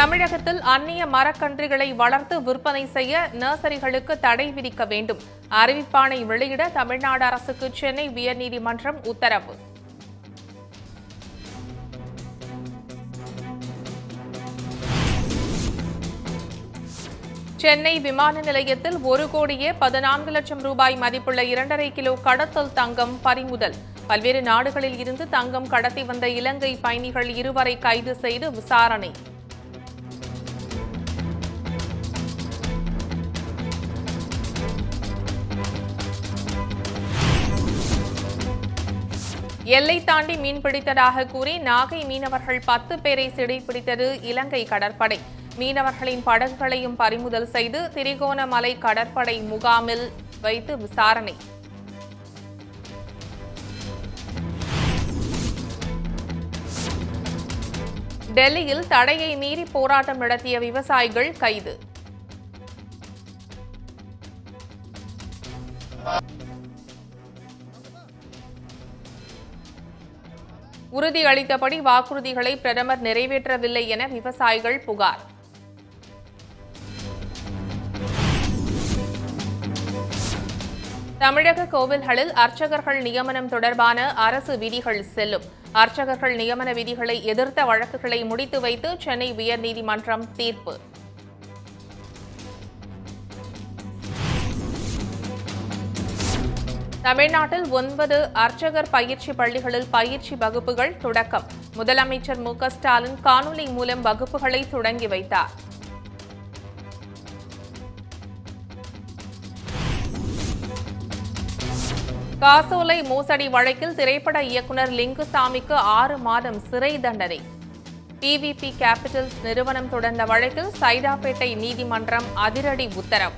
தமிழகத்தில் அந்நிய மரக்கன்றுகளை வளர்த்து விற்பனை செய்ய நர்சரிகளுக்கு தடை விதிக்க வேண்டும் அறிவிப்பாணை வெளியிட தமிழ்நாடு அரசுக்கு சென்னை உயர்நீதிமன்றம் உத்தரவு சென்னை விமான நிலையத்தில் ஒரு கோடியே பதினான்கு லட்சம் ரூபாய் மதிப்புள்ள இரண்டரை கிலோ கடத்தல் தங்கம் பறிமுதல் பல்வேறு நாடுகளில் இருந்து தங்கம் கடத்தி வந்த இலங்கை பயணிகள் இருவரை கைது செய்து விசாரணை எல்லை தாண்டி மீன் பிடித்ததாக கூறி நாகை மீனவர்கள் பத்து பேரை சிறைப்பிடித்தது இலங்கை கடற்படை மீனவர்களின் படகுகளையும் பறிமுதல் செய்து திரிகோணமலை கடற்படை முகாமில் வைத்து விசாரணை டெல்லியில் தடையை மீறி போராட்டம் நடத்திய விவசாயிகள் கைது உறுதியளித்தபடி வாக்குறுதிகளை பிரதமர் நிறைவேற்றவில்லை என விவசாயிகள் புகார் தமிழக கோவில்களில் அர்ச்சகர்கள் நியமனம் தொடர்பான அரசு விதிகள் செல்லும் அர்ச்சகர்கள் நியமன விதிகளை எதிர்த்த வழக்குகளை முடித்து வைத்து சென்னை உயர்நீதிமன்றம் தீர்ப்பு தமிழ்நாட்டில் ஒன்பது அர்ச்சகர் பயிற்சி பள்ளிகளில் பயிற்சி வகுப்புகள் தொடக்கம் முதலமைச்சர் மு க ஸ்டாலின் காணொலி மூலம் வகுப்புகளை தொடங்கி வைத்தார் காசோலை மோசடி வழக்கில் திரைப்பட இயக்குனர் லிங்குசாமிக்கு ஆறு மாதம் சிறை தண்டனை பிவிபி கேபிட்டல்ஸ் நிறுவனம் தொடர்ந்த வழக்கில் சைதாப்பேட்டை நீதிமன்றம் அதிரடி உத்தரவு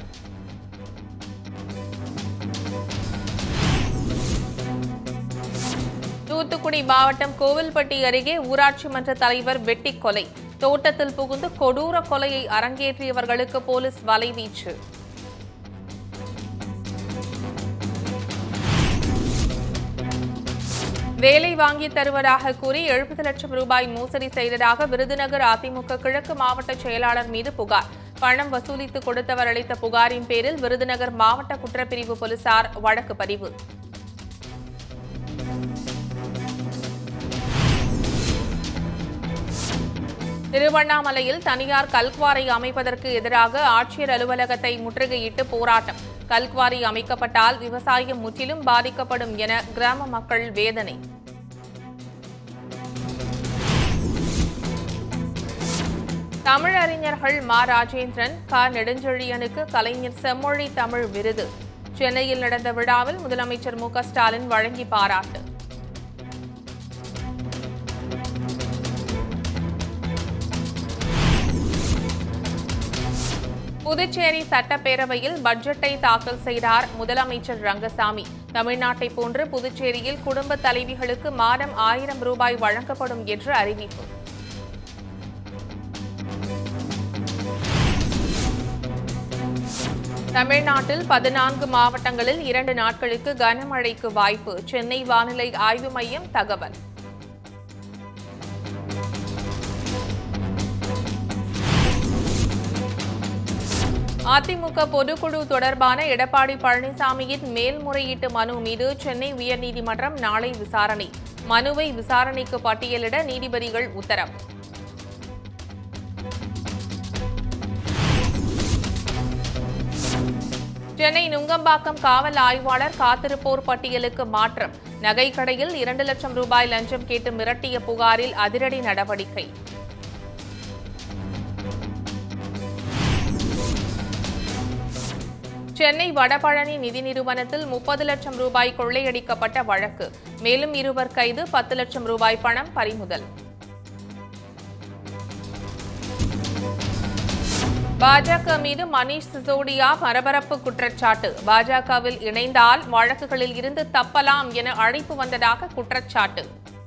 தூத்துக்குடி மாவட்டம் கோவில்பட்டி அருகே ஊராட்சி மன்ற தலைவர் வெட்டி கொலை தோட்டத்தில் புகுந்து கொடூர கொலையை அரங்கேற்றியவர்களுக்கு போலீஸ் வலைவீச்சு வேலை வாங்கி தருவதாக கூறி எழுபது லட்சம் ரூபாய் மோசடி செய்ததாக விருதுநகர் அதிமுக கிழக்கு மாவட்ட செயலாளர் மீது புகார் பணம் வசூலித்து கொடுத்தவர் அளித்த புகாரின் பேரில் விருதுநகர் மாவட்ட குற்றப்பிரிவு போலீசார் வழக்கு பதிவு திருவண்ணாமலையில் தனியார் கல்குவாரி அமைப்பதற்கு எதிராக ஆட்சியர் அலுவலகத்தை முற்றுகையிட்டு போராட்டம் கல்குவாரி அமைக்கப்பட்டால் விவசாயம் முற்றிலும் பாதிக்கப்படும் என கிராம மக்கள் வேதனை தமிழறிஞர்கள் மா ராஜேந்திரன் க நெடுஞ்செழியனுக்கு கலைஞர் செம்மொழி தமிழ் விருது சென்னையில் நடந்த விழாவில் முதலமைச்சர் மு க ஸ்டாலின் வழங்கி பாராட்டு புதுச்சேரி சட்டப்பேரவையில் பட்ஜெட்டை தாக்கல் செய்தார் முதலமைச்சர் ரங்கசாமி தமிழ்நாட்டை போன்று புதுச்சேரியில் குடும்ப தலைவிகளுக்கு மாதம் ஆயிரம் ரூபாய் வழங்கப்படும் என்று அறிவிப்பு தமிழ்நாட்டில் பதினான்கு மாவட்டங்களில் இரண்டு நாட்களுக்கு கனமழைக்கு வாய்ப்பு சென்னை வானிலை ஆய்வு மையம் தகவல் அதிமுக பொதுக்குழு தொடர்பான எடப்பாடி பழனிசாமியின் மேல்முறையீட்டு மனு மீது சென்னை உயர்நீதிமன்றம் நாளை விசாரணை மனுவை விசாரணைக்கு பட்டியலிட நீதிபதிகள் உத்தரவு சென்னை நுங்கம்பாக்கம் காவல் ஆய்வாளர் காத்திருப்போர் பட்டியலுக்கு மாற்றம் நகைக்கடையில் இரண்டு லட்சம் ரூபாய் லஞ்சம் கேட்டு மிரட்டிய புகாரில் அதிரடி நடவடிக்கை சென்னை வடபழனி நிதி நிறுவனத்தில் முப்பது லட்சம் ரூபாய் கொள்ளையடிக்கப்பட்ட வழக்கு மேலும் இருவர் கைது பத்து லட்சம் ரூபாய் பணம் பறிமுதல் பாஜக மீது மணீஷ் சிசோடியா பரபரப்பு குற்றச்சாட்டு பாஜகவில் இணைந்தால் வழக்குகளில் இருந்து தப்பலாம் என அழைப்பு வந்ததாக குற்றச்சாட்டு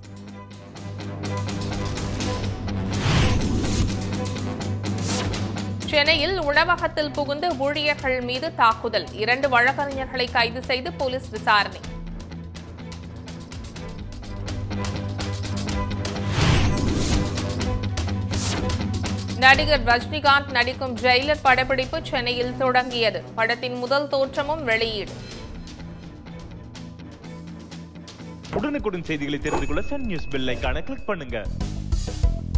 சென்னையில் உணவகத்தில் புகுந்து ஊழியர்கள் மீது தாக்குதல் இரண்டு வழக்கறிஞர்களை கைது செய்து போலீஸ் விசாரணை நடிகர் ரஜினிகாந்த் நடிக்கும் ஜெயிலர் படப்பிடிப்பு சென்னையில் தொடங்கியது படத்தின் முதல் தோற்றமும் வெளியீடு உடனுக்குடன் செய்திகளை தெரிந்து கொள்ள சன் நியூஸ் பெல் ஐகானை கிளிக் பண்ணுங்க